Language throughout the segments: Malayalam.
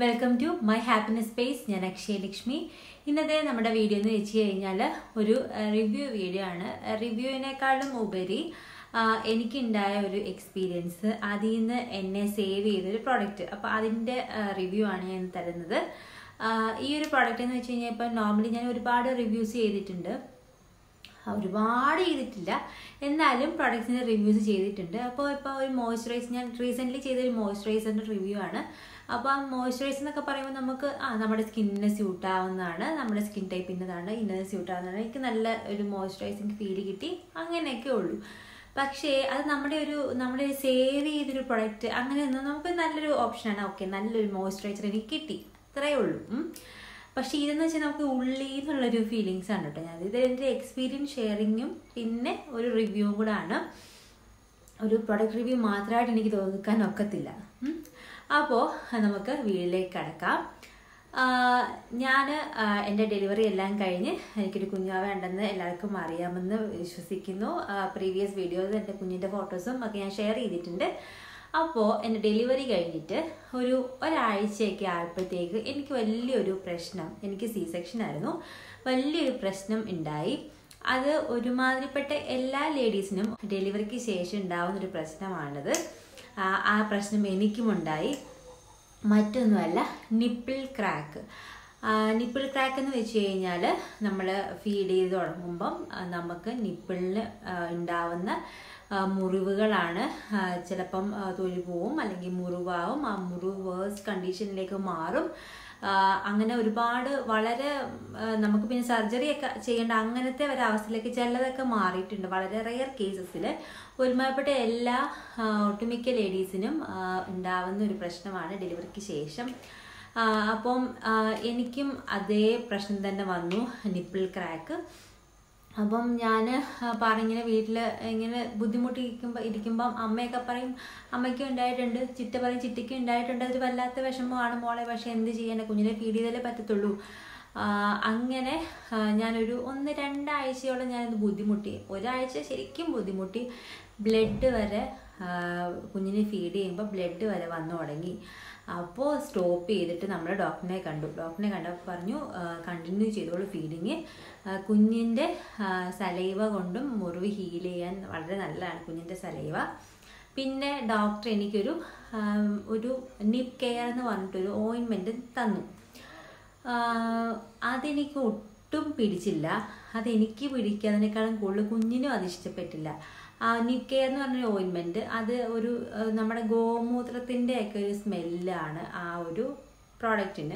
Welcome to my happiness space ഞാൻ അക്ഷയ ലക്ഷ്മി ഇന്നത്തെ നമ്മുടെ വീഡിയോ എന്ന് വെച്ച് കഴിഞ്ഞാൽ ഒരു റിവ്യൂ വീഡിയോ ആണ് റിവ്യൂവിനേക്കാളും ഉപരി ആ, എനിക്കുണ്ടായ ഒരു എക്സ്പീരിയൻസ് അതിൽ നിന്ന് എന്നെ സേവ് ചെയ്തൊരു പ്രോഡക്റ്റ് അപ്പോൾ അതിൻ്റെ റിവ്യൂ ആണ് ഞാൻ തരുന്നത് ആ, ഈ ഒരു പ്രോഡക്റ്റ് എന്ന് വെച്ച് കഴിഞ്ഞാൽ ഇപ്പം നോർമലി ഞാൻ ഒരുപാട് റിവ്യൂസ് ചെയ്തിട്ടുണ്ട് ഒരുപാട് ചെയ്തിട്ടില്ല എന്നാലും പ്രൊഡക്ട്സിൻ്റെ റിവ്യൂസ് ചെയ്തിട്ടുണ്ട് അപ്പോൾ ഇപ്പോൾ ഒരു മോയ്സ്ചറൈസ് ഞാൻ റീസെൻ്റ്ലി ചെയ്തൊരു മോയ്സ്ചറൈസറിൻ്റെ റിവ്യൂ ആണ് അപ്പോൾ ആ മോയ്സ്ചറൈസ് എന്നൊക്കെ പറയുമ്പോൾ നമുക്ക് ആ നമ്മുടെ സ്കിന്നിന് സ്യൂട്ട് ആവുന്നതാണ് നമ്മുടെ സ്കിൻ ടൈപ്പ് ഇന്നതാണ് ഇന്നത് സ്യൂട്ട് ആവുന്നതാണ് എനിക്ക് നല്ല ഒരു മോയ്സ്ചറൈസിങ് ഫീൽ കിട്ടി അങ്ങനെയൊക്കെ ഉള്ളൂ പക്ഷേ അത് നമ്മുടെ ഒരു നമ്മുടെ സേവ് ചെയ്തൊരു പ്രൊഡക്റ്റ് അങ്ങനെയൊന്നും നമുക്ക് നല്ലൊരു ഓപ്ഷനാണ് ഓക്കെ നല്ലൊരു മോയ്സ്ചറൈസർ എനിക്ക് കിട്ടി അത്രയേ ഉള്ളൂ ഉം. പക്ഷെ ഇതെന്ന് വെച്ചാൽ നമുക്ക് ഉള്ളിൽ നിന്നുള്ളൊരു ഫീലിങ്സ് ആണ് കേട്ടോ ഞാൻ ഇത് എൻ്റെ എക്സ്പീരിയൻസ് ഷെയറിങ്ങും പിന്നെ ഒരു റിവ്യൂവും കൂടെ ആണ് ഒരു പ്രൊഡക്റ്റ് റിവ്യൂ മാത്രമായിട്ട് എനിക്ക് തോന്നിക്കാൻ ഒക്കത്തില്ല അപ്പോൾ നമുക്ക് വീട്ടിലേക്ക് കടക്കാം ഞാൻ എൻ്റെ ഡെലിവറി എല്ലാം കഴിഞ്ഞ് എനിക്കൊരു കുഞ്ഞാവ ഉണ്ടെന്ന് എല്ലാവർക്കും അറിയാമെന്ന് വിശ്വസിക്കുന്നു പ്രീവിയസ് വീഡിയോസ് എൻ്റെ കുഞ്ഞിൻ്റെ ഫോട്ടോസും ഒക്കെ ഞാൻ ഷെയർ ചെയ്തിട്ടുണ്ട് അപ്പോൾ എൻ്റെ ഡെലിവറി കഴിഞ്ഞിട്ട് ഒരു ഒരാഴ്ചയൊക്കെ ആയപ്പോഴത്തേക്ക് എനിക്ക് വലിയൊരു പ്രശ്നം എനിക്ക് സി സെക്ഷൻ ആയിരുന്നു വലിയൊരു പ്രശ്നം ഉണ്ടായി അത് ഒരുമാതിരിപ്പെട്ട എല്ലാ ലേഡീസിനും ഡെലിവറിക്ക് ശേഷം ഉണ്ടാവുന്ന ഒരു പ്രശ്നമാണിത് ആ, ആ പ്രശ്നം എനിക്കും ഉണ്ടായി മറ്റൊന്നുമല്ല നിപ്പിൾ ക്രാക്ക് നിപ്പിൾ ക്രാക്ക് എന്ന് വെച്ച് കഴിഞ്ഞാൽ നമ്മൾ ഫീഡ് ചെയ്ത് തുടങ്ങുമ്പം ആ, നമുക്ക് നിപ്പിളിന് ഉണ്ടാവുന്ന ആ, മുറിവുകളാണ് ആ, ചിലപ്പം ആ, തൊലി പോവും അല്ലെങ്കിൽ മുറിവാവും ആ മുറിവ് വേഴ്സ് കണ്ടീഷനിലേക്ക് മാറും ആ, അങ്ങനെ ഒരുപാട് വളരെ ആ, നമുക്ക് പിന്നെ സർജറി ഒക്കെ ചെയ്യേണ്ട അങ്ങനത്തെ ഒരു അവസ്ഥയിലേക്ക് ചിലതൊക്കെ മാറിയിട്ടുണ്ട് വളരെ റെയർ കേസസിൽ ഒരുമാതിരിപ്പെട്ട എല്ലാ ആ, ഒട്ടുമിക്ക ലേഡീസിനും ആ, ഉണ്ടാവുന്ന ഒരു പ്രശ്നമാണ് ഡെലിവറിക്ക് ശേഷം ആ, അപ്പം ആ, എനിക്കും അതേ പ്രശ്നം തന്നെ വന്നു നിപ്പിൾ ക്രാക്ക് അപ്പം ഞാൻ പറഞ്ഞിങ്ങനെ വീട്ടിൽ ഇങ്ങനെ ബുദ്ധിമുട്ടിരിക്കുമ്പോൾ ഇരിക്കുമ്പം അമ്മയൊക്കെ പറയും അമ്മയ്ക്കും ഉണ്ടായിട്ടുണ്ട് ചിറ്റ പറയും ചിറ്റയ്ക്കും ഉണ്ടായിട്ടുണ്ട് അതൊരു വല്ലാത്ത വിഷമമാണ് മോളെ പക്ഷെ എന്ത് ചെയ്യാൻ കുഞ്ഞിനെ ഫീഡ് ചെയ്താലേ പറ്റത്തുള്ളൂ ആ, അങ്ങനെ ആ, ഞാനൊരു ഒന്ന് രണ്ടാഴ്ചയോളം ഞാനത് ബുദ്ധിമുട്ടി ഒരാഴ്ച ശരിക്കും ബുദ്ധിമുട്ടി ബ്ലഡ് വരെ ആ, കുഞ്ഞിനെ ഫീഡ് ചെയ്യുമ്പോൾ ബ്ലഡ് വരെ വന്നു തുടങ്ങി അപ്പോൾ സ്റ്റോപ്പ് ചെയ്തിട്ട് നമ്മൾ ഡോക്ടറിനെ കണ്ടു ഡോക്ടറിനെ കണ്ടപ്പോൾ പറഞ്ഞു കണ്ടിന്യൂ ചെയ്തോളൂ ഫീഡിങ് കുഞ്ഞിൻ്റെ സലൈവ കൊണ്ടും മുറിവ് ഹീൽ ചെയ്യാൻ വളരെ നല്ലതാണ് കുഞ്ഞിൻ്റെ സലൈവ പിന്നെ ഡോക്ടർ എനിക്കൊരു ആ, ഒരു നിപ്പ് കെയർ എന്ന് പറഞ്ഞിട്ടൊരു ഓയിൻമെൻറ്റ് തന്നു ആഹ് അതെനിക്ക് ഒട്ടും പിടിച്ചില്ല അതെനിക്ക് പിടിക്കാതിനേക്കാളും കൂടുതൽ കുഞ്ഞിനും അത് ഇഷ്ടപ്പെട്ടില്ല ആ നിപ് കെയർ എന്ന് പറഞ്ഞ ഓയിൻമെൻറ്റ് അത് ഒരു ആഹ് നമ്മുടെ ഗോമൂത്രത്തിൻ്റെ ഒക്കെ ഒരു സ്മെല്ലാണ് ആ ഒരു പ്രോഡക്റ്റിന്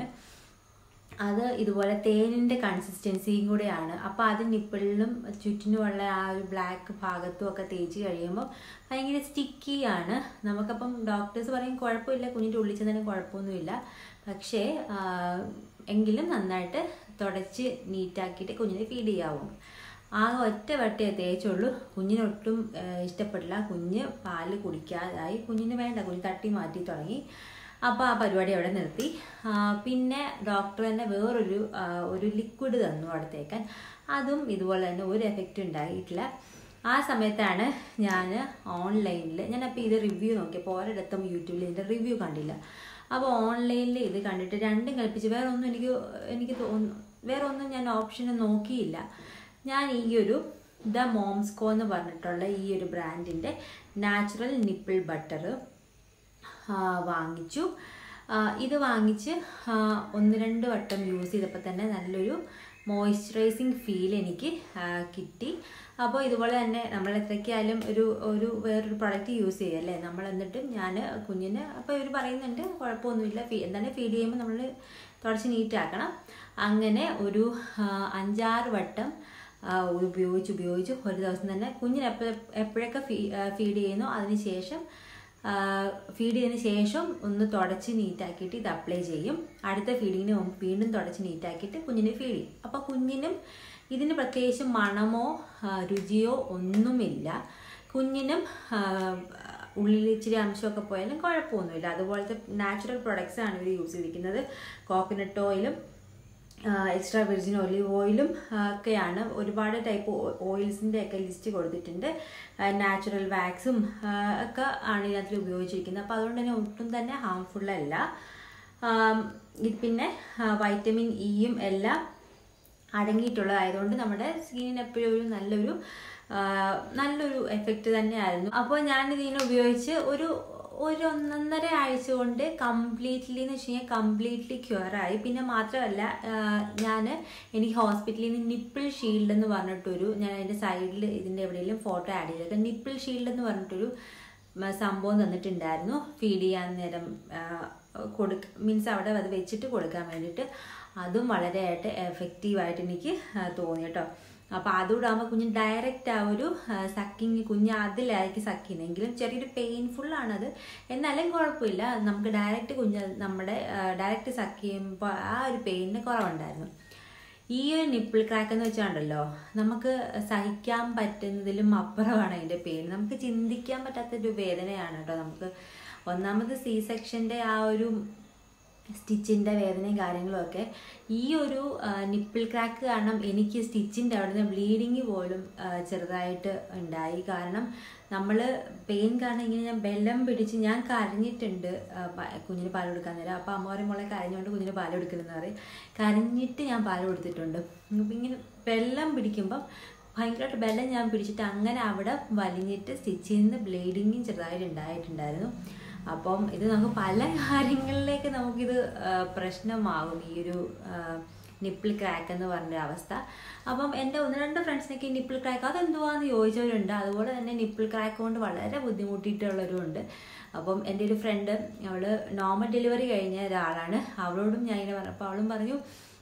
അത് ഇതുപോലെ തേനിൻ്റെ കൺസിസ്റ്റൻസിയും കൂടെയാണ് അപ്പോൾ അത് നിപ്പിളിലും ചുറ്റിനുമുള്ള ആ ഒരു ബ്ലാക്ക് ഭാഗത്തും ഒക്കെ തേച്ച് കഴിയുമ്പോൾ ഭയങ്കര സ്റ്റിക്കിയാണ് നമുക്കപ്പം ഡോക്ടേഴ്സ് പറയും കുഴപ്പമില്ല കുഞ്ഞിൻ്റെ ഉള്ളിൽ ചെന്നാലും കുഴപ്പമൊന്നുമില്ല പക്ഷേ ആ, എങ്കിലും നന്നായിട്ട് തുടച്ച് നീറ്റാക്കിയിട്ട് കുഞ്ഞിനെ ഫീഡ് ചെയ്യാവും ആ ഒറ്റ വട്ടേ തേച്ചുള്ളൂ കുഞ്ഞിനൊട്ടും ആ, ഇഷ്ടപ്പെട്ടില്ല കുഞ്ഞ് പാല് കുടിക്കാതായി കുഞ്ഞിന് വേണ്ട കുഞ്ഞ് തട്ടി മാറ്റി തുടങ്ങി അപ്പോൾ ആ പരിപാടി അവിടെ നിർത്തി ആ, പിന്നെ ഡോക്ടർ തന്നെ വേറൊരു ആ, ഒരു ലിക്വിഡ് തന്നു അടുത്തേക്കാൻ അതും ഇതുപോലെ തന്നെ ഒരു എഫക്റ്റ് ഉണ്ടായിട്ടില്ല ആ സമയത്താണ് ഞാൻ ഓൺലൈനിൽ ഞാൻ അപ്പോൾ ഇത് റിവ്യൂ നോക്കിയപ്പോൾ ഒരിടത്തും യൂട്യൂബിൽ ഇതിൻ്റെ റിവ്യൂ കണ്ടില്ല അപ്പോൾ ഓൺലൈനിൽ ഇത് കണ്ടിട്ട് രണ്ടും കൽപ്പിച്ച് വേറെ ഒന്നും എനിക്ക് എനിക്ക് തോന്നുന്നു വേറെ ഒന്നും ഞാൻ ഓപ്ഷൻ നോക്കിയില്ല ഞാൻ ഈ ഒരു ദ മോംസ്കോ എന്ന് പറഞ്ഞിട്ടുള്ള ഈ ഒരു ബ്രാൻഡിൻ്റെ നാച്ചുറൽ നിപ്പിൾ ബട്ടർ ആ, വാങ്ങിച്ചു ആ, ഇത് വാങ്ങിച്ച് ആ, ഒന്ന് രണ്ട് വട്ടം യൂസ് ചെയ്തപ്പോൾ തന്നെ നല്ലൊരു മോയ്സ്ചറൈസിങ് ഫീൽ എനിക്ക് ആ, കിട്ടി അപ്പോൾ ഇതുപോലെ തന്നെ നമ്മൾ എത്രയ്ക്കായാലും ഒരു ഒരു വേറൊരു പ്രൊഡക്റ്റ് യൂസ് ചെയ്യും അല്ലേ നമ്മൾ എന്നിട്ട് ഞാൻ കുഞ്ഞിന് അപ്പോൾ ഇവർ പറയുന്നുണ്ട് കുഴപ്പമൊന്നുമില്ല ഫീ എന്താണ് ഫീഡ് ചെയ്യുമ്പോൾ നമ്മൾ തുടച്ച് നീറ്റാക്കണം അങ്ങനെ ഒരു ആ, അഞ്ചാറ് വട്ടം ആ, ഉപയോഗിച്ച് ഉപയോഗിച്ച് ഒരു ദിവസം തന്നെ കുഞ്ഞിന് എപ്പോഴ എപ്പോഴൊക്കെ ഫീ ഫീഡ് ചെയ്യുന്നോ അതിന് ശേഷം ഫീഡ് ചെയ്തതിന് ശേഷം ഒന്ന് തുടച്ച് നീറ്റാക്കിയിട്ട് ഇത് അപ്ലൈ ചെയ്യും അടുത്ത ഫീഡിങ്ങിന് മുമ്പ് വീണ്ടും തുടച്ച് നീറ്റാക്കിയിട്ട് കുഞ്ഞിന് ഫീഡ് ചെയ്യും അപ്പോൾ കുഞ്ഞിനും ഇതിന് പ്രത്യേകിച്ച് മണമോ ആ, രുചിയോ ഒന്നുമില്ല കുഞ്ഞിനും ആ, ഉള്ളിൽ ഇച്ചിരി അംശമൊക്കെ പോയാലും കുഴപ്പമൊന്നുമില്ല അതുപോലത്തെ നാച്ചുറൽ പ്രൊഡക്ട്സ് ആണ് ഇവർ യൂസ് ചെയ്തിരിക്കുന്നത് കോക്കനട്ട് ഓയിലും എക്സ്ട്രാ വെർജിൻ ഒലിവ് ഓയിലും ആ, ഒക്കെയാണ് ഒരുപാട് ടൈപ്പ് ഓയിൽസിൻ്റെ ഒക്കെ ലിസ്റ്റ് കൊടുത്തിട്ടുണ്ട് നാച്ചുറൽ വാക്സും ഒക്കെ ആണ് ഇതിനകത്ത് ഉപയോഗിച്ചിരിക്കുന്നത് അപ്പോൾ അതുകൊണ്ട് തന്നെ ഒട്ടും തന്നെ ഹാംഫുൾ അല്ല ആം, ഇത് പിന്നെ ആ, വൈറ്റമിൻ ഇയും എല്ലാം അടങ്ങിയിട്ടുള്ളതായതുകൊണ്ട് നമ്മുടെ സ്കിന്നിന് എപ്പോഴും ഒരു നല്ലൊരു ആ, നല്ലൊരു എഫക്റ്റ് തന്നെയായിരുന്നു അപ്പോൾ ഞാൻ ഇതിനെ ഉപയോഗിച്ച് ഒരു ഒരു ഒന്നൊന്നര ആഴ്ച കൊണ്ട് കംപ്ലീറ്റ്ലി എന്ന് വെച്ച് കഴിഞ്ഞാൽ കംപ്ലീറ്റ്ലി ക്യൂറായി പിന്നെ മാത്രമല്ല ഞാൻ എനിക്ക് ഹോസ്പിറ്റലിൽ നിന്ന് നിപ്പിൾ ഷീൽഡ് എന്ന് പറഞ്ഞിട്ടൊരു ഞാൻ അതിൻ്റെ സൈഡിൽ ഇതിൻ്റെ എവിടെയെങ്കിലും ഫോട്ടോ ആഡ് ചെയ്തേക്കാം നിപ്പിൾ ഷീൽഡ് എന്ന് പറഞ്ഞിട്ടൊരു മ, സംഭവം തന്നിട്ടുണ്ടായിരുന്നു ഫീഡ് ചെയ്യാൻ നേരം കൊടുക്ക മീൻസ് അവിടെ അത് വെച്ചിട്ട് കൊടുക്കാൻ വേണ്ടിയിട്ട് അതും വളരെയായിട്ട് എഫക്റ്റീവായിട്ട് എനിക്ക് ആ, തോന്നി കേട്ടോ അപ്പോൾ അതുകൂടെ ആകുമ്പോൾ കുഞ്ഞ് ഡയറക്റ്റ് ആ ഒരു സക്കിങ് കുഞ്ഞ് അതിലായിരിക്കും സക്ക് ചെയ്യുന്നതെങ്കിലും ചെറിയൊരു പെയിൻഫുൾ ആണത് എന്നാലും കുഴപ്പമില്ല നമുക്ക് ഡയറക്റ്റ് കുഞ്ഞ് നമ്മുടെ ഡയറക്റ്റ് സക്ക് ചെയ്യുമ്പോൾ ആ ഒരു പെയിനിന് കുറവുണ്ടായിരുന്നു ഈ ഒരു നിപ്പിൾ ക്രാക്ക് എന്ന് വെച്ചാണ്ടല്ലോ നമുക്ക് സഹിക്കാൻ പറ്റുന്നതിലും അപ്പുറമാണ് അതിൻ്റെ പെയിൻ നമുക്ക് ചിന്തിക്കാൻ പറ്റാത്തൊരു വേദനയാണ് കേട്ടോ നമുക്ക് ഒന്നാമത് സി സെക്ഷൻ്റെ ആ ഒരു സ്റ്റിച്ചിൻ്റെ വേദനയും കാര്യങ്ങളും ഒക്കെ ഈ ഒരു നിപ്പിൾ ക്രാക്ക് കാരണം എനിക്ക് സ്റ്റിച്ചിൻ്റെ അവിടെ നിന്ന് ബ്ലീഡിങ് പോലും ആ, ചെറുതായിട്ട് ഉണ്ടായി കാരണം നമ്മൾ പെയിൻ കാരണം ഇങ്ങനെ ഞാൻ ബലം പിടിച്ച് ഞാൻ കരഞ്ഞിട്ടുണ്ട് ആ, പ- കുഞ്ഞിന് പാൽ കൊടുക്കാൻ നേരം അപ്പോൾ അമ്മ പറയും മോളെ കരഞ്ഞുകൊണ്ട് കുഞ്ഞിന് പാൽ കൊടുക്കണമെന്ന് പറയും കരഞ്ഞിട്ട് ഞാൻ പാൽ കൊടുത്തിട്ടുണ്ട് അപ്പം ഇങ്ങനെ ബെല്ലം പിടിക്കുമ്പം ഭയങ്കരമായിട്ട് ബലം ഞാൻ പിടിച്ചിട്ട് അങ്ങനെ അവിടെ വലിഞ്ഞിട്ട് സ്റ്റിച്ചിൽ നിന്ന് ബ്ലീഡിങ്ങും ചെറുതായിട്ട് ഉണ്ടായിട്ടുണ്ടായിരുന്നു അപ്പം ഇത് നമുക്ക് പല കാര്യങ്ങളിലേക്ക് നമുക്കിത് ആ, പ്രശ്നമാകും ഈ ഒരു നിപ്പിൾ ക്രാക്ക് എന്ന് പറഞ്ഞ അവസ്ഥ അപ്പം എൻ്റെ ഒന്ന് രണ്ട് ഫ്രണ്ട്സിനൊക്കെ ഈ നിപ്പിൾ ക്രാക്ക് അതെന്തുവാന്ന് ചോദിച്ചവരുണ്ട് അതുപോലെ തന്നെ നിപ്പിൾ ക്രാക്ക് കൊണ്ട് വളരെ ബുദ്ധിമുട്ടിയിട്ടുള്ളവരും ഉണ്ട് അപ്പം എൻ്റെ ഒരു ഫ്രണ്ട് അവള് നോർമൽ ഡെലിവറി കഴിഞ്ഞ ഒരാളാണ് അവളോടും ഞാൻ ഇങ്ങനെ പറഞ്ഞപ്പോൾ അവളും പറഞ്ഞു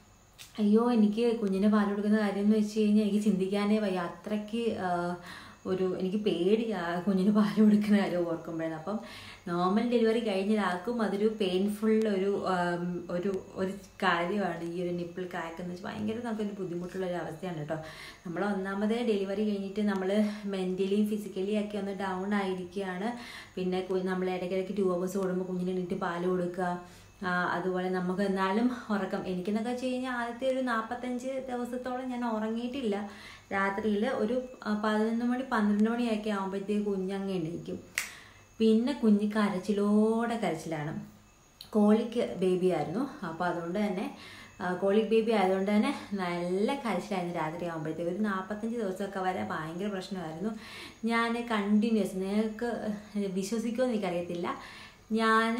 അയ്യോ എനിക്ക് കുഞ്ഞിനെ പാൽ കൊടുക്കുന്ന കാര്യം എന്ന് വെച്ച് കഴിഞ്ഞാൽ എനിക്ക് ചിന്തിക്കാനേ വയ്യ അത്രയ്ക്ക് ആ, ഒരു എനിക്ക് പേടിയാ കുഞ്ഞിന് പാൽ കൊടുക്കുന്ന കാര്യം ഓർക്കുമ്പോഴാണ് അപ്പം നോർമൽ ഡെലിവറി കഴിഞ്ഞ ഒരാൾക്കും അതൊരു പെയിൻഫുൾ ഒരു ആം, ഒരു ഒരു കാര്യമാണ് ഈ ഒരു നിപ്പിൾ ക്രാക്ക് എന്ന് വെച്ചാൽ ഭയങ്കര നമുക്കൊരു ബുദ്ധിമുട്ടുള്ള ഒരു അവസ്ഥയാണ് കേട്ടോ നമ്മൾ ഒന്നാമതേ ഡെലിവറി കഴിഞ്ഞിട്ട് നമ്മൾ മെൻ്റലിയും ഫിസിക്കലി ഒക്കെ ഒന്ന് ഡൗൺ ആയിരിക്കുകയാണ് പിന്നെ നമ്മൾ ഇടയ്ക്കിടയ്ക്ക് ടു അവേഴ്സ് കൂടുമ്പോൾ കുഞ്ഞിന് എണീറ്റ് പാൽ കൊടുക്കുക ആ, അതുപോലെ നമുക്ക് എന്നാലും ഉറക്കം എനിക്കെന്നൊക്കെ വെച്ച് കഴിഞ്ഞാൽ ആദ്യത്തെ ഒരു നാൽപ്പത്തഞ്ച് ദിവസത്തോളം ഞാൻ ഉറങ്ങിയിട്ടില്ല രാത്രിയിൽ ഒരു ആ, പതിനൊന്ന് മണി പന്ത്രണ്ട് മണിയൊക്കെ ആകുമ്പോഴത്തേക്ക് കുഞ്ഞങ്ങ് എണീക്കും പിന്നെ കുഞ്ഞ് കരച്ചിലോടെ കരച്ചിലാണ് കോളിക്ക് ബേബി ആയിരുന്നു അപ്പോൾ അതുകൊണ്ട് തന്നെ ആ, കോളിക് ബേബി ആയതുകൊണ്ട് തന്നെ നല്ല കരച്ചിലായിരുന്നു രാത്രി ആകുമ്പോഴത്തേക്ക് ഒരു നാൽപ്പത്തഞ്ച് ദിവസമൊക്കെ വരെ ഭയങ്കര പ്രശ്നമായിരുന്നു ഞാൻ കണ്ടിന്യൂസ് നിങ്ങൾക്ക് വിശ്വസിക്കുമോ എന്ന് എനിക്കറിയത്തില്ല ഞാൻ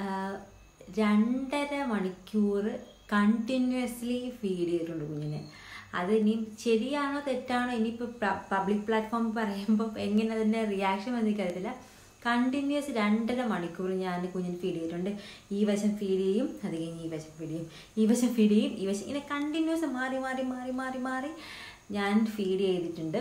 രണ്ടര മണിക്കൂർ കണ്ടിന്യൂസ്ലി ഫീഡ് ചെയ്തിട്ടുണ്ട് കുഞ്ഞിനെ അത് ഇനി ശരിയാണോ തെറ്റാണോ ഇനിയിപ്പോൾ പബ്ലിക് പ്ലാറ്റ്ഫോം പറയുമ്പോൾ എങ്ങനെ അതിൻ്റെ റിയാക്ഷൻ വന്ന് എനിക്കറിയത്തില്ല കണ്ടിന്യൂസ് രണ്ടര മണിക്കൂർ ഞാൻ കുഞ്ഞിന് ഫീഡ് ചെയ്തിട്ടുണ്ട് ഈ വശം ഫീഡ് ചെയ്യും അത് കഴിഞ്ഞ് ഈ വശം ഫീഡ് ചെയ്യും ഈ വശം ഫീഡ് ചെയ്യും ഈ വശം ഇങ്ങനെ കണ്ടിന്യൂസ് മാറി മാറി മാറി മാറി മാറി ഞാൻ ഫീഡ് ചെയ്തിട്ടുണ്ട്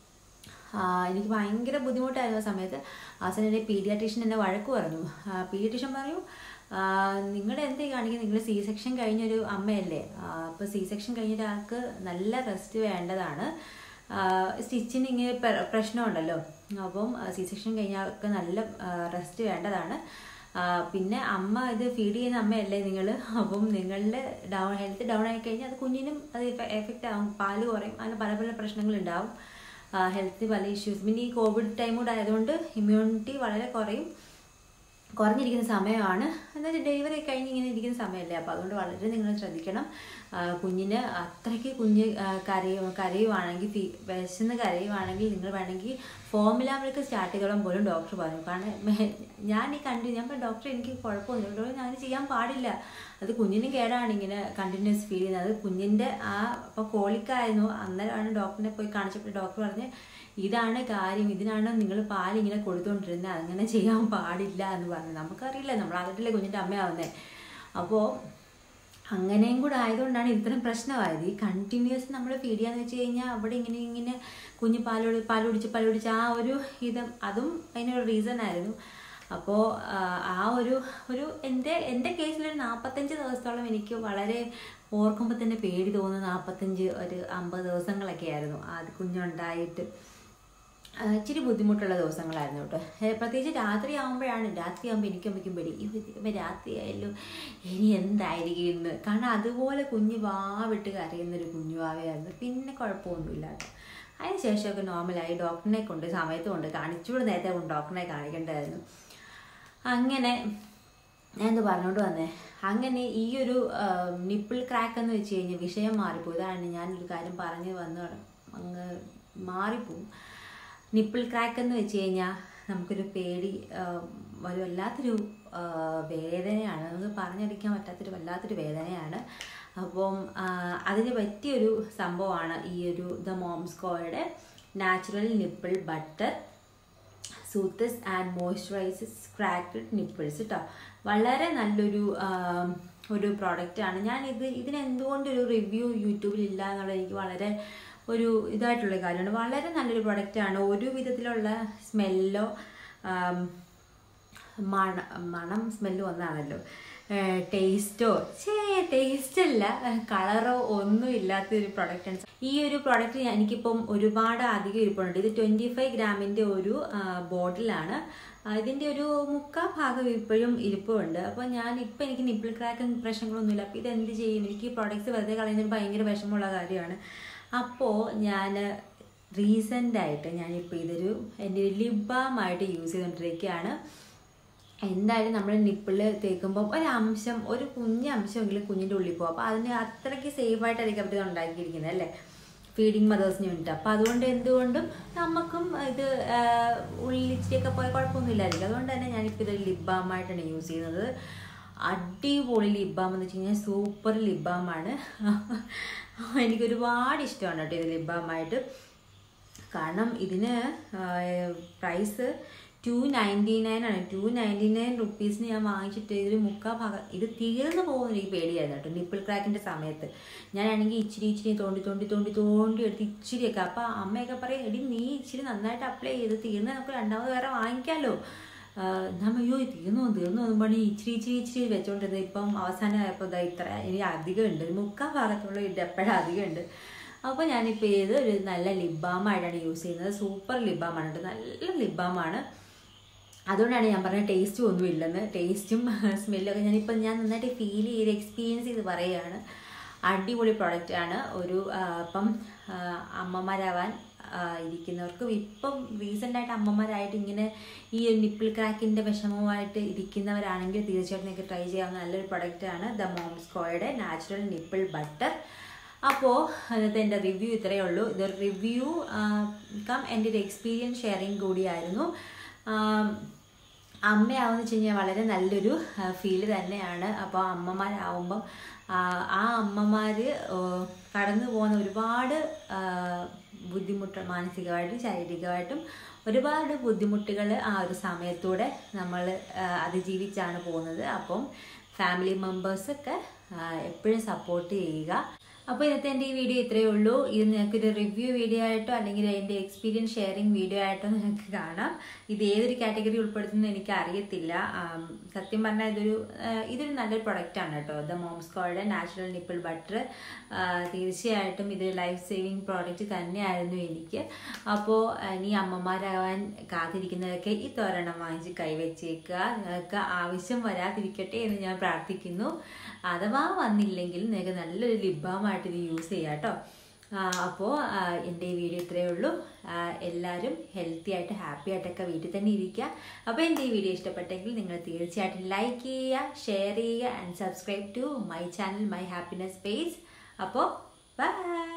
ആ, എനിക്ക് ഭയങ്കര ബുദ്ധിമുട്ടായിരുന്നു ആ സമയത്ത് ആ സമയത്ത് പീഡിയാട്രീഷ്യൻ എന്നെ വഴക്ക് പറഞ്ഞു പീഡിയാട്രീഷ്യൻ പറഞ്ഞു നിങ്ങളുടെ എന്തേ കാണിക്കുന്നത് നിങ്ങൾ സി സെക്ഷൻ കഴിഞ്ഞൊരു അമ്മയല്ലേ അപ്പോൾ സി സെക്ഷൻ കഴിഞ്ഞ ഒരാൾക്ക് നല്ല റെസ്റ്റ് വേണ്ടതാണ് സ്റ്റിച്ചിന് ഇങ്ങനെ പ്ര- പ്രശ്നമുണ്ടല്ലോ അപ്പം സി സെക്ഷൻ കഴിഞ്ഞാൾക്ക് നല്ല റെസ്റ്റ് വേണ്ടതാണ് ആ, പിന്നെ അമ്മ ഇത് ഫീഡ് ചെയ്യുന്ന അമ്മയല്ലേ നിങ്ങൾ അപ്പം നിങ്ങളുടെ ഡൗൺ ഹെൽത്ത് ഡൗൺ ആയി കഴിഞ്ഞാൽ അത് കുഞ്ഞിനും അത് എഫക്റ്റ് ആവും പാല് കുറയും അങ്ങനെ പല പല പ്രശ്നങ്ങളുണ്ടാവും ഹെൽത്ത് പല ഇഷ്യൂസ് പിന്നെ ഈ കോവിഡ് ടൈം കൂടെ ആയതുകൊണ്ട് ഇമ്മ്യൂണിറ്റി വളരെ കുറയും കുറഞ്ഞിരിക്കുന്ന സമയമാണ് എന്നാൽ ഡെലിവറി കഴിഞ്ഞ് ഇങ്ങനെ ഇരിക്കുന്ന സമയമല്ലേ അപ്പോൾ അതുകൊണ്ട് വളരെ നിങ്ങൾ ശ്രദ്ധിക്കണം ആ, കുഞ്ഞിന് അത്രയ്ക്ക് കുഞ്ഞ് ആ, കരയും കരയുവാണെങ്കിൽ ഫീ വിശന്ന് കരയുവാണെങ്കിൽ നിങ്ങൾ വേണമെങ്കിൽ ഫോർമുല മിൽക്ക് സ്റ്റാർട്ട് ചെയ്തോളം പോലും ഡോക്ടർ പറഞ്ഞു കാരണം മെ- ഞാൻ ഈ കണ്ടു ഞാൻ പറഞ്ഞു, ഡോക്ടർ എനിക്ക് കുഴപ്പമൊന്നുമില്ല ഡോക്ടർ ഞാൻ ചെയ്യാൻ പാടില്ല അത് കുഞ്ഞിനും കേടാണ് ഇങ്ങനെ കണ്ടിന്യൂസ് ഫീൽ ചെയ്യുന്നത് അത് കുഞ്ഞിൻ്റെ ആ ഇപ്പോൾ കോളിക്കായിരുന്നു അന്നേരമാണ് ഡോക്ടറിനെ പോയി കാണിച്ചപ്പോൾ ഡോക്ടർ പറഞ്ഞ് ഇതാണ് കാര്യം ഇതിനാണ് നിങ്ങൾ പാലിങ്ങനെ കൊടുത്തുകൊണ്ടിരുന്നത് അങ്ങനെ ചെയ്യാൻ പാടില്ല എന്ന് പറഞ്ഞു നമുക്കറിയില്ല നമ്മൾ ആദ്യത്തിലെ കുഞ്ഞിൻ്റെ അമ്മയാവുന്നത് അപ്പോൾ അങ്ങനെയും കൂടെ ആയതുകൊണ്ടാണ് ഇത്രയും പ്രശ്നമായത് ഈ കണ്ടിന്യൂസ് നമ്മൾ ഫീഡ് ചെയ്യാന്ന് വെച്ച് കഴിഞ്ഞാൽ അവിടെ ഇങ്ങനെ ഇങ്ങനെ കുഞ്ഞ് പാലോട് പാലുടിച്ച് പാലുടിച്ച് ആ ഒരു ഇത് അതും അതിനൊരു റീസൺ ആയിരുന്നു അപ്പോൾ ആ ഒരു ഒരു എൻ്റെ എൻ്റെ കേസിലൊരു നാൽപ്പത്തഞ്ച് ദിവസത്തോളം എനിക്ക് വളരെ ഓർക്കുമ്പോൾ തന്നെ പേടി തോന്നുന്ന നാൽപ്പത്തഞ്ച് ഒരു അമ്പത് ദിവസങ്ങളൊക്കെ ആയിരുന്നു അത് കുഞ്ഞുണ്ടായിട്ട് ആ, ഇച്ചിരി ബുദ്ധിമുട്ടുള്ള ദിവസങ്ങളായിരുന്നു കേട്ടോ ഏ, പ്രത്യേകിച്ച് രാത്രി ആകുമ്പോഴാണ് രാത്രി ആകുമ്പോൾ എനിക്കും അമ്മയ്ക്കും പേടി ഈ ഇപ്പം രാത്രി ആയാലും ഇനി എന്തായിരിക്കും ഇന്ന് കാരണം അതുപോലെ കുഞ്ഞ് വാവിട്ട് കരയുന്നൊരു കുഞ്ഞുവാവയായിരുന്നു പിന്നെ കുഴപ്പമൊന്നുമില്ല കേട്ടോ അതിന് ശേഷമൊക്കെ നോർമലായി ഡോക്ടറിനെ കൊണ്ട് സമയത്ത് കൊണ്ട് കാണിച്ചുകൂടെ നേരത്തെ കൊണ്ട് ഡോക്ടറിനെ കാണിക്കേണ്ടതായിരുന്നു അങ്ങനെ ഞാൻ ഇത് പറഞ്ഞോണ്ട് വന്നേ അങ്ങനെ ഈ ഒരു നിപ്പിൾ ക്രാക്ക് എന്ന് വെച്ച് കഴിഞ്ഞാൽ വിഷയം മാറിപ്പോയി ഇതാണ് ഞാനൊരു കാര്യം പറഞ്ഞു വന്ന് അങ്ങ് മാറിപ്പോവും നിപ്പിൾ ക്രാക്ക് എന്ന് വെച്ച് കഴിഞ്ഞാൽ നമുക്കൊരു പേടി ആ, ഒരു വല്ലാത്തൊരു ആ, വേദനയാണ് നമുക്ക് പറഞ്ഞറിയിക്കാൻ പറ്റാത്തൊരു വല്ലാത്തൊരു വേദനയാണ് അപ്പം ആ, അതിന് പറ്റിയൊരു സംഭവമാണ് ഈ ഒരു ദ മോംസ്കോയുടെ natural nipple butter soothes and moisturises cracked nipples കേട്ടോ വളരെ നല്ലൊരു ആം, ഒരു പ്രോഡക്റ്റാണ് ഞാൻ ഇത് ഇതിന് എന്തുകൊണ്ടൊരു റിവ്യൂ യൂട്യൂബിൽ ഇല്ല എന്നുള്ളത് എനിക്ക് വളരെ ഒരു ഇതായിട്ടുള്ള കാര്യമാണ് വളരെ നല്ലൊരു പ്രോഡക്റ്റാണ് ഒരു വിധത്തിലുള്ള സ്മെല്ലോ മണ മണം സ്മെല്ല് ഒന്നാണല്ലോ ടേസ്റ്റോ ചേ ടേസ്റ്റ് അല്ല കളറോ ഒന്നും ഇല്ലാത്തൊരു പ്രൊഡക്റ്റാണ് ഈ ഒരു പ്രൊഡക്റ്റ് എനിക്കിപ്പം ഒരുപാട് അധികം ഇരിപ്പുണ്ട് ഇത് ട്വൻറ്റി ഫൈവ് ഗ്രാമിൻ്റെ ഒരു ബോട്ടിലാണ് ഇതിൻ്റെ ഒരു മുക്കാ ഭാഗം ഇപ്പോഴും ഇരിപ്പുണ്ട് അപ്പോൾ ഞാൻ ഇപ്പം എനിക്ക് നിപ്പിൾ ക്രാക്കും പ്രശ്നങ്ങളൊന്നുമില്ല അപ്പോൾ ഇത് എന്ത് ചെയ്യും എനിക്ക് ഈ പ്രോഡക്റ്റ്സ് വെറുതെ കളയുന്നത് ഭയങ്കര വിഷമമുള്ള കാര്യമാണ് അപ്പോൾ ഞാൻ റീസെൻ്റ് ആയിട്ട് ഞാനിപ്പോൾ ഇതൊരു എൻ്റെ ലിപ് ബാമായിട്ട് യൂസ് ചെയ്തുകൊണ്ടിരിക്കുകയാണ് എന്തായാലും നമ്മൾ നിപ്പിൾ തേക്കുമ്പോൾ ഒരംശം ഒരു കുഞ്ഞ അംശമെങ്കിലും കുഞ്ഞിൻ്റെ ഉള്ളിൽ പോകും അപ്പോൾ അതിന് അത്രയ്ക്ക് സേഫായിട്ടായിരിക്കും അവർ ഇത് ഉണ്ടാക്കിയിരിക്കുന്നത് അല്ലേ ഫീഡിങ് മദേഴ്സിന് വേണ്ടിയിട്ട് അപ്പോൾ അതുകൊണ്ട് എന്തുകൊണ്ടും നമുക്കും ഇത് ഉള്ളിൽ ഇച്ചിരിയൊക്കെ പോയ കുഴപ്പമൊന്നുമില്ലായിരിക്കും അതുകൊണ്ട് തന്നെ ഞാനിപ്പോൾ ഇത് ലിപ് ബാമായിട്ടാണ് യൂസ് ചെയ്യുന്നത് അടിപൊളി ലിപ് ബാം എന്ന് വെച്ച് കഴിഞ്ഞാൽ സൂപ്പർ ലിപ് ബാമാണ് എനിക്ക് ഒരുപാട് ഇഷ്ടമാണ് കേട്ടോ ഇത് ലിപ് ബാമായിട്ട് കാരണം ഇതിന് പ്രൈസ് ടു നയൻറ്റി നയൻ ആണ് ടു നയൻറ്റി നയൻ റുപ്പീസിന് ഞാൻ വാങ്ങിച്ചിട്ട് ഇതൊരു മുക്കാ ഭാഗം ഇത് തീർന്നു പോകുന്ന എനിക്ക് പേടിയായിരുന്നു കേട്ടോ നിപ്പിൾ ക്രാക്കിൻ്റെ സമയത്ത് ഞാനാണെങ്കിൽ ഇച്ചിരി ഇച്ചിരി തോണ്ടി തോണ്ടി തോണ്ടി തോണ്ടി എടുത്ത് ഇച്ചിരിയൊക്കെ അപ്പോൾ അമ്മയൊക്കെ പറയും എടി നീ ഇച്ചിരി നന്നായിട്ട് അപ്ലൈ ചെയ്ത് തീർന്ന് നമുക്ക് രണ്ടാമത് വേറെ വാങ്ങിക്കാമല്ലോ നമ്മൾ അയ്യോ തീർന്നു പോകും, തീർന്നു പോകും പണി ഇച്ചിരി ഇച്ചിരി ഇച്ചിരി വെച്ചോണ്ടിരുന്നത് ഇപ്പം അവസാനമായപ്പോൾ ഇതാ ഇത്ര ഇനി അധികം ഉണ്ട് ഒരു മുക്കാൽ ഭാഗത്തുള്ള ഇത് എപ്പോഴും അധികം ഉണ്ട് അപ്പോൾ ഞാനിപ്പോൾ ഇത് ഒരു നല്ല ലിപ് ബാമായിട്ടാണ് യൂസ് ചെയ്യുന്നത് സൂപ്പർ ലിപ് ബാമാണ് കേട്ടോ നല്ല ലിപ് ബാമാണ് അതുകൊണ്ടാണ് ഞാൻ പറഞ്ഞത് ടേസ്റ്റും ഒന്നും ഇല്ലെന്ന് ടേസ്റ്റും സ്മെല്ലൊക്കെ ഞാനിപ്പം ഞാൻ നന്നായിട്ട് ഫീൽ ചെയ്ത് എക്സ്പീരിയൻസ് ചെയ്ത് പറയുകയാണ് അടിപൊളി പ്രൊഡക്റ്റാണ് ഒരു ആ, ഇപ്പം ആ, അമ്മമാരാവാൻ ആ, ഇരിക്കുന്നവർക്കും ഇപ്പം റീസെൻ്റായിട്ട് അമ്മമാരായിട്ട് ഇങ്ങനെ ഈ നിപ്പിൾ ക്രാക്കിൻ്റെ വിഷമമായിട്ട് ഇരിക്കുന്നവരാണെങ്കിൽ തീർച്ചയായിട്ടും നിങ്ങൾക്ക് ട്രൈ ചെയ്യാവുന്ന നല്ലൊരു പ്രൊഡക്റ്റാണ് ദ മോംസ്കോയുടെ നാച്ചുറൽ നിപ്പിൾ ബട്ടർ അപ്പോൾ ഇന്നത്തെ എൻ്റെ റിവ്യൂ ഇത്രയേ ഉള്ളൂ ഇതൊരു റിവ്യൂ കം എൻ്റെ ഒരു എക്സ്പീരിയൻസ് ഷെയറിങ് കൂടിയായിരുന്നു ആം, അമ്മയാവുമെന്ന് വെച്ച് കഴിഞ്ഞാൽ വളരെ നല്ലൊരു ഫീല് തന്നെയാണ് അപ്പോൾ അമ്മമാരാവുമ്പം ആ ആ അമ്മമാർ കടന്നു പോകുന്ന ഒരുപാട് ആ, ബുദ്ധിമുട്ട് മാനസികമായിട്ടും ശാരീരികമായിട്ടും ഒരുപാട് ബുദ്ധിമുട്ടുകൾ ആ ഒരു സമയത്തൂടെ നമ്മൾ അതിജീവിച്ചാണ് പോകുന്നത് അപ്പം ഫാമിലി മെമ്പേഴ്സൊക്കെ എപ്പോഴും സപ്പോർട്ട് ചെയ്യുക അപ്പോൾ ഇന്നത്തെ എൻ്റെ ഈ വീഡിയോ ഇത്രയേ ഉള്ളൂ ഇത് നിങ്ങൾക്കൊരു റിവ്യൂ വീഡിയോ ആയിട്ടോ അല്ലെങ്കിൽ എൻ്റെ എക്സ്പീരിയൻസ് ഷെയറിങ് വീഡിയോ ആയിട്ടോ നിങ്ങൾക്ക് കാണാം ഇത് ഏതൊരു കാറ്റഗറി ഉൾപ്പെടുത്തുന്നത് എനിക്ക് അറിയത്തില്ല ആം, സത്യം പറഞ്ഞാൽ ഇതൊരു ആ, ഇതൊരു നല്ലൊരു പ്രൊഡക്റ്റാണ് കേട്ടോ ദ മോംസ്കോയുടെ നാച്ചുറൽ നിപ്പിൾ ബട്ടർ തീർച്ചയായിട്ടും ഇത് ലൈഫ് സേവിങ് പ്രോഡക്റ്റ് തന്നെയായിരുന്നു എനിക്ക് അപ്പോൾ ഇനി അമ്മമാരാവാൻ കാത്തിരിക്കുന്നവരൊക്കെ ഈ തോരണം വാങ്ങിച്ച് കൈവച്ചേക്കുക നിങ്ങൾക്ക് ആവശ്യം വരാതിരിക്കട്ടെ എന്ന് ഞാൻ പ്രാർത്ഥിക്കുന്നു അഥവാ വന്നില്ലെങ്കിൽ നിങ്ങൾക്ക് നല്ലൊരു ലിബാമായിട്ട് ഇത് യൂസ് ചെയ്യാം കേട്ടോ അപ്പോൾ എൻ്റെ ഈ വീഡിയോ ഇത്രയേ ഉള്ളൂ ആ, എല്ലാവരും ഹെൽത്തി ആയിട്ട് ഹാപ്പി ആയിട്ടൊക്കെ വീട്ടിൽ തന്നെ ഇരിക്കുക അപ്പോൾ എൻ്റെ ഈ വീഡിയോ ഇഷ്ടപ്പെട്ടെങ്കിൽ നിങ്ങൾ തീർച്ചയായിട്ടും ലൈക്ക് ചെയ്യുക ഷെയർ ചെയ്യുക and subscribe to my channel my happiness space അപ്പോൾ ബൈ